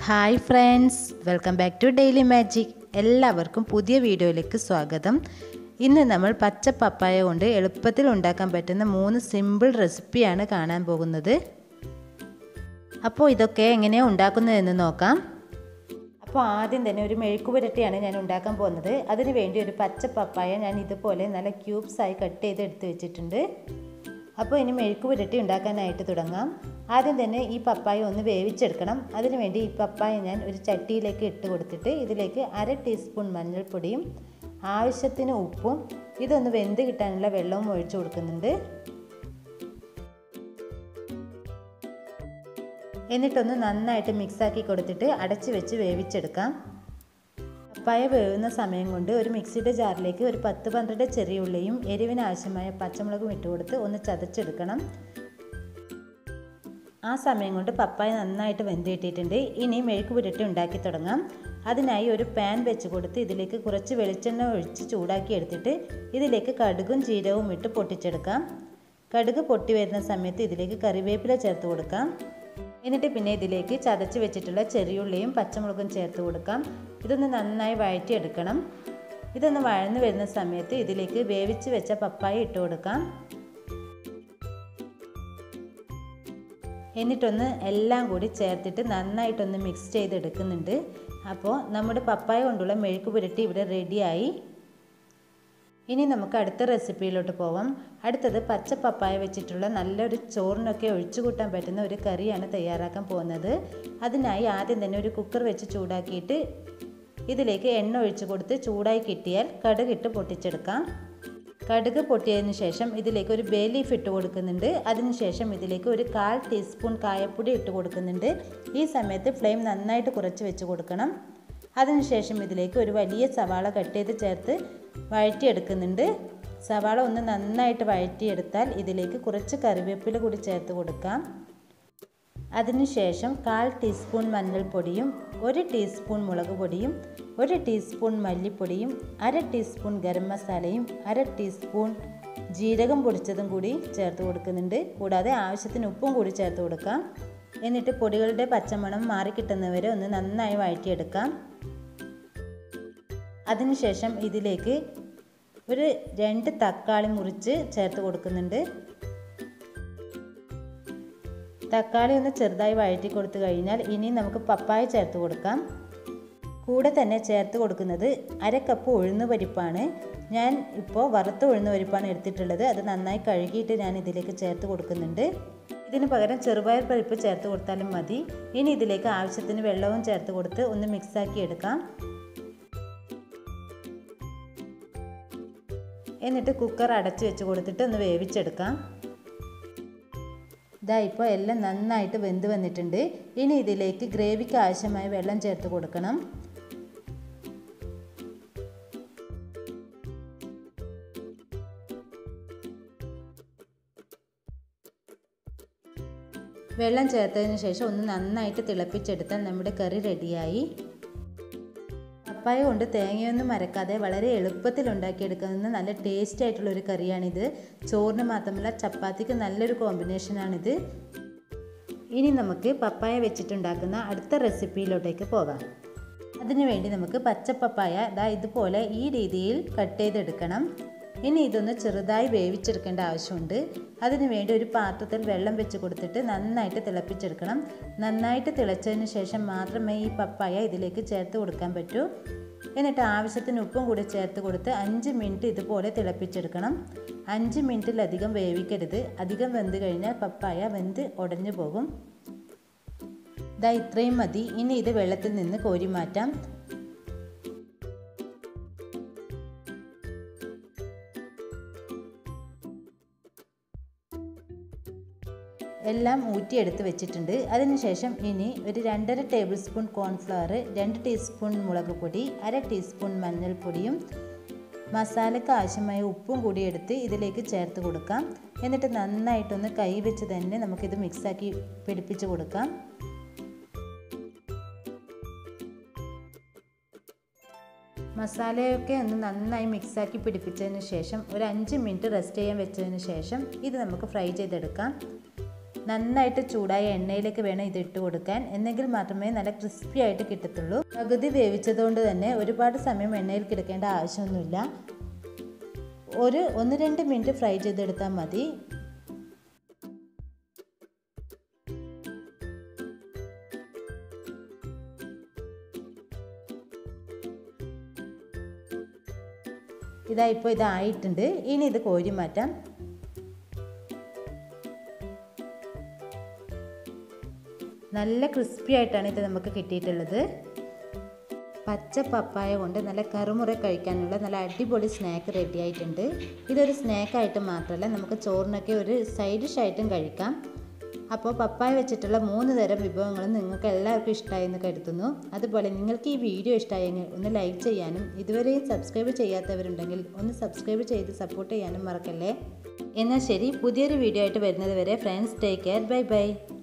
hi friends welcome back to daily magic എല്ലാവർക്കും പുതിയ വീഡിയോയിലേക്ക് സ്വാഗതം ഇന്ന് നമ്മൾ പച്ച പപ്പായ കൊണ്ട് എളുപ്പത്തിൽ ഉണ്ടാക്കാൻ പറ്റുന്ന മൂന്ന് സിമ്പിൾ റെസിപ്പിയാണ് കാണാൻ പോകുന്നത് അപ്പോൾ ഇതൊക്കെ എങ്ങനെയാണ് ഉണ്ടാക്കുന്നതെന്ന് നോക്കാം അപ്പോൾ ആദ്യം തന്നെ ഒരു മെഴുക്ക് പുരട്ടിയാണ് ഞാൻ ഉണ്ടാക്കാൻ പോകുന്നത് അതിന് വേണ്ടി ഒരു പച്ച പപ്പായ ഞാൻ ഇതുപോലെ നല്ല ക്യൂബ്സായി കട്ട് ചെയ്ത് എടുത്ത് വെച്ചിട്ടുണ്ട് അപ്പോൾ ഇനി മെഴുക്ക് പുരട്ടി ഉണ്ടാക്കാനായിട്ട് തുടങ്ങാം ആദ്യം തന്നെ ഈ പപ്പായ ഒന്ന് വേവിച്ചെടുക്കണം അതിനുവേണ്ടി ഈ പപ്പായ ഞാൻ ഒരു ചട്ടിയിലേക്ക് ഇട്ട് കൊടുത്തിട്ട് ഇതിലേക്ക് അര ടീസ്പൂൺ മഞ്ഞൾപ്പൊടിയും ആവശ്യത്തിന് ഉപ്പും ഇതൊന്ന് വെന്ത് കിട്ടാനുള്ള വെള്ളവും ഒഴിച്ചു കൊടുക്കുന്നുണ്ട് എന്നിട്ടൊന്ന് നന്നായിട്ട് മിക്സാക്കി കൊടുത്തിട്ട് അടച്ച് വെച്ച് വേവിച്ചെടുക്കാം പപ്പായ വേവുന്ന സമയം കൊണ്ട് ഒരു മിക്സിയുടെ ജാറിലേക്ക് ഒരു പത്ത് പന്ത്രണ്ട് ചെറിയ ഉള്ളിയും എരിവിന് ആവശ്യമായ പച്ചമുളകും ഇട്ട് കൊടുത്ത് ഒന്ന് ചതച്ചെടുക്കണം ആ സമയം കൊണ്ട് പപ്പായ നന്നായിട്ട് വെന്ത് കിട്ടിയിട്ടുണ്ട് ഇനി മെഴുക്ക് പുരട്ടി ഉണ്ടാക്കി തുടങ്ങാം അതിനായി ഒരു പാൻ വെച്ച് കൊടുത്ത് ഇതിലേക്ക് കുറച്ച് വെളിച്ചെണ്ണ ഒഴിച്ച് ചൂടാക്കി എടുത്തിട്ട് ഇതിലേക്ക് കടുകും ജീരകവും ഇട്ട് പൊട്ടിച്ചെടുക്കാം കടുക് പൊട്ടി വരുന്ന സമയത്ത് ഇതിലേക്ക് കറിവേപ്പില ചേർത്ത് കൊടുക്കാം എന്നിട്ട് പിന്നെ ഇതിലേക്ക് ചതച്ച് വെച്ചിട്ടുള്ള ചെറിയുള്ളിയും പച്ചമുളകും ചേർത്ത് കൊടുക്കാം ഇതൊന്ന് നന്നായി വഴറ്റിയെടുക്കണം ഇതൊന്ന് വഴന്ന് വരുന്ന സമയത്ത് ഇതിലേക്ക് വേവിച്ച് വെച്ച പപ്പായ ഇട്ട് കൊടുക്കാം എന്നിട്ടൊന്ന് എല്ലാം കൂടി ചേർത്തിട്ട് നന്നായിട്ടൊന്ന് മിക്സ് ചെയ്തെടുക്കുന്നുണ്ട് അപ്പോൾ നമ്മുടെ പപ്പായ കൊണ്ടുള്ള മെഴുക്ക് പുരട്ടി ഇവിടെ റെഡിയായി ഇനി നമുക്ക് അടുത്ത റെസിപ്പിയിലോട്ട് പോവാം അടുത്തത് പച്ച പപ്പായ വെച്ചിട്ടുള്ള നല്ലൊരു ചോറിനൊക്കെ ഒഴിച്ചു കൂട്ടാൻ പറ്റുന്ന ഒരു കറിയാണ് തയ്യാറാക്കാൻ പോകുന്നത് അതിനായി ആദ്യം തന്നെ ഒരു കുക്കർ വെച്ച് ചൂടാക്കിയിട്ട് ഇതിലേക്ക് എണ്ണ ഒഴിച്ചു കൊടുത്ത് ചൂടായി കിട്ടിയാൽ കടുകിട്ട് പൊട്ടിച്ചെടുക്കാം കടുക് പൊട്ടിയതിന് ശേഷം ഇതിലേക്ക് ഒരു ബേ ലീഫ് ഇട്ട് കൊടുക്കുന്നുണ്ട് അതിനുശേഷം ഇതിലേക്ക് ഒരു കാൽ ടീസ്പൂൺ കായപ്പൊടി ഇട്ട് കൊടുക്കുന്നുണ്ട് ഈ സമയത്ത് ഫ്ലെയിം നന്നായിട്ട് കുറച്ച് വെച്ച് കൊടുക്കണം അതിനുശേഷം ഇതിലേക്ക് ഒരു വലിയ സവാള കട്ട് ചെയ്ത് ചേർത്ത് വഴറ്റിയെടുക്കുന്നുണ്ട് സവാള ഒന്ന് നന്നായിട്ട് വഴറ്റിയെടുത്താൽ ഇതിലേക്ക് കുറച്ച് കറിവേപ്പില കൂടി ചേർത്ത് കൊടുക്കാം അതിനുശേഷം കാൽ ടീസ്പൂൺ മഞ്ഞൾപ്പൊടിയും ഒരു ടീസ്പൂൺ മുളക് പൊടിയും ഒരു ടീസ്പൂൺ മല്ലിപ്പൊടിയും അര ടീസ്പൂൺ ഗരം മസാലയും അര ടീസ്പൂൺ ജീരകം പൊടിച്ചതും കൂടി ചേർത്ത് കൊടുക്കുന്നുണ്ട് കൂടാതെ ആവശ്യത്തിന് ഉപ്പും കൂടി ചേർത്ത് കൊടുക്കാം എന്നിട്ട് പൊടികളുടെ പച്ചമണം മാറിക്കിട്ടുന്നവരെ ഒന്ന് നന്നായി വഴറ്റിയെടുക്കാം അതിനുശേഷം ഇതിലേക്ക് ഒരു രണ്ട് തക്കാളി മുറിച്ച് ചേർത്ത് കൊടുക്കുന്നുണ്ട് തക്കാളി ഒന്ന് ചെറുതായി വഴറ്റി കൊടുത്തു കഴിഞ്ഞാൽ ഇനി നമുക്ക് പപ്പായ ചേർത്ത് കൊടുക്കാം കൂടെ തന്നെ ചേർത്ത് കൊടുക്കുന്നത് അര കപ്പ് ഉഴുന്ന് പരിപ്പാണ് ഞാൻ ഇപ്പോൾ വറുത്ത ഉഴുന്ന് പരിപ്പാണ് എടുത്തിട്ടുള്ളത് അത് നന്നായി കഴുകിയിട്ട് ഞാൻ ഇതിലേക്ക് ചേർത്ത് കൊടുക്കുന്നുണ്ട് ഇതിന് പകരം ചെറുപയർ പരിപ്പ് ചേർത്ത് കൊടുത്താലും മതി ഇനി ഇതിലേക്ക് ആവശ്യത്തിന് വെള്ളവും ചേർത്ത് കൊടുത്ത് ഒന്ന് മിക്സാക്കി എടുക്കാം എന്നിട്ട് കുക്കർ അടച്ചു വെച്ച് കൊടുത്തിട്ട് ഒന്ന് വേവിച്ചെടുക്കാം ഇതാ ഇപ്പോൾ എല്ലാം നന്നായിട്ട് വെന്ത് വന്നിട്ടുണ്ട് ഇനി ഇതിലേക്ക് ഗ്രേവിക്ക് ആവശ്യമായ വെള്ളം ചേർത്ത് കൊടുക്കണം വെള്ളം ചേർത്തതിന് ശേഷം ഒന്ന് നന്നായിട്ട് തിളപ്പിച്ചെടുത്താൽ നമ്മുടെ കറി റെഡിയായി പപ്പായ കൊണ്ട് തേങ്ങയൊന്നും മരക്കാതെ വളരെ എളുപ്പത്തിൽ ഉണ്ടാക്കിയെടുക്കുന്ന നല്ല ടേസ്റ്റി ആയിട്ടുള്ള ഒരു കറിയാണിത് ചോറിന് മാത്രമല്ല ചപ്പാത്തിക്ക് നല്ലൊരു കോമ്പിനേഷനാണിത് ഇനി നമുക്ക് പപ്പായ വെച്ചിട്ടുണ്ടാക്കുന്ന അടുത്ത റെസിപ്പിയിലോട്ടേക്ക് പോകാം അതിനുവേണ്ടി നമുക്ക് പച്ച പപ്പായ ഇതാ ഇതുപോലെ ഈ രീതിയിൽ കട്ട് ചെയ്തെടുക്കണം ഇനി ഇതൊന്ന് ചെറുതായി വേവിച്ചെടുക്കേണ്ട ആവശ്യമുണ്ട് അതിനു വേണ്ടി ഒരു പാത്രത്തിൽ വെള്ളം വെച്ച് കൊടുത്തിട്ട് നന്നായിട്ട് തിളപ്പിച്ചെടുക്കണം നന്നായിട്ട് തിളച്ചതിന് ശേഷം മാത്രമേ ഈ പപ്പായ ഇതിലേക്ക് ചേർത്ത് കൊടുക്കാൻ പറ്റൂ എന്നിട്ട് ആവശ്യത്തിന് ഉപ്പും കൂടി ചേർത്ത് കൊടുത്ത് അഞ്ച് മിനിറ്റ് ഇതുപോലെ തിളപ്പിച്ചെടുക്കണം അഞ്ച് മിനിറ്റിലധികം വേവിക്കരുത് അധികം വെന്ത് കഴിഞ്ഞാൽ പപ്പായ വെന്ത് ഉടഞ്ഞു പോകും ഇതാ ഇത്രയും മതി ഇനി ഇത് വെള്ളത്തിൽ നിന്ന് കോരി മാറ്റാം എല്ലാം ഊറ്റിയെടുത്ത് വെച്ചിട്ടുണ്ട് അതിനുശേഷം ഇനി ഒരു രണ്ടര ടേബിൾ സ്പൂൺ കോൺഫ്ലവർ രണ്ട് ടീസ്പൂൺ മുളക് പൊടി അര ടീസ്പൂൺ മഞ്ഞൾപ്പൊടിയും മസാലയ്ക്ക് ആവശ്യമായ ഉപ്പും കൂടി എടുത്ത് ഇതിലേക്ക് ചേർത്ത് കൊടുക്കാം എന്നിട്ട് നന്നായിട്ടൊന്ന് കൈ വെച്ച് തന്നെ നമുക്കിത് മിക്സാക്കി പിടിപ്പിച്ച് കൊടുക്കാം മസാലയൊക്കെ ഒന്ന് നന്നായി മിക്സാക്കി പിടിപ്പിച്ചതിന് ശേഷം ഒരു അഞ്ച് മിനിറ്റ് റെസ്റ്റ് ചെയ്യാൻ വെച്ചതിന് ശേഷം ഇത് നമുക്ക് ഫ്രൈ ചെയ്തെടുക്കാം നന്നായിട്ട് ചൂടായ എണ്ണയിലേക്ക് വേണം ഇത് ഇട്ട് കൊടുക്കാൻ എന്നെങ്കിൽ മാത്രമേ നല്ല ക്രിസ്പി ആയിട്ട് കിട്ടത്തുള്ളൂ പകുതി വേവിച്ചതുകൊണ്ട് തന്നെ ഒരുപാട് സമയം എണ്ണയിൽ കിടക്കേണ്ട ആവശ്യമൊന്നുമില്ല ഒരു ഒന്ന് രണ്ട് മിനിറ്റ് ഫ്രൈ ചെയ്തെടുത്താൽ മതി ഇതാ ഇപ്പോൾ ഇതായിട്ടുണ്ട് ഇനി ഇത് കോരി മാറ്റാം നല്ല ക്രിസ്പി ആയിട്ടാണ് ഇത് നമുക്ക് കിട്ടിയിട്ടുള്ളത് പച്ച പപ്പായ കൊണ്ട് നല്ല കറുമുറ കഴിക്കാനുള്ള നല്ല അടിപൊളി സ്നാക്ക് റെഡി ആയിട്ടുണ്ട് ഇതൊരു സ്നാക്കായിട്ട് മാത്രമല്ല നമുക്ക് ചോറിനൊക്കെ ഒരു സൈഡ് ഡിഷായിട്ടും കഴിക്കാം അപ്പോൾ പപ്പായ വെച്ചിട്ടുള്ള മൂന്ന് തരം വിഭവങ്ങളും നിങ്ങൾക്ക് എല്ലാവർക്കും ഇഷ്ടമായി എന്ന് കരുതുന്നു അതുപോലെ നിങ്ങൾക്ക് ഈ വീഡിയോ ഇഷ്ടമായെങ്കിൽ ഒന്ന് ലൈക്ക് ചെയ്യാനും ഇതുവരെയും സബ്സ്ക്രൈബ് ചെയ്യാത്തവരുണ്ടെങ്കിൽ ഒന്ന് സബ്സ്ക്രൈബ് ചെയ്ത് സപ്പോർട്ട് ചെയ്യാനും മറക്കല്ലേ എന്നാൽ ശരി പുതിയൊരു വീഡിയോ ആയിട്ട് വരുന്നത് വരെ friends take care bye by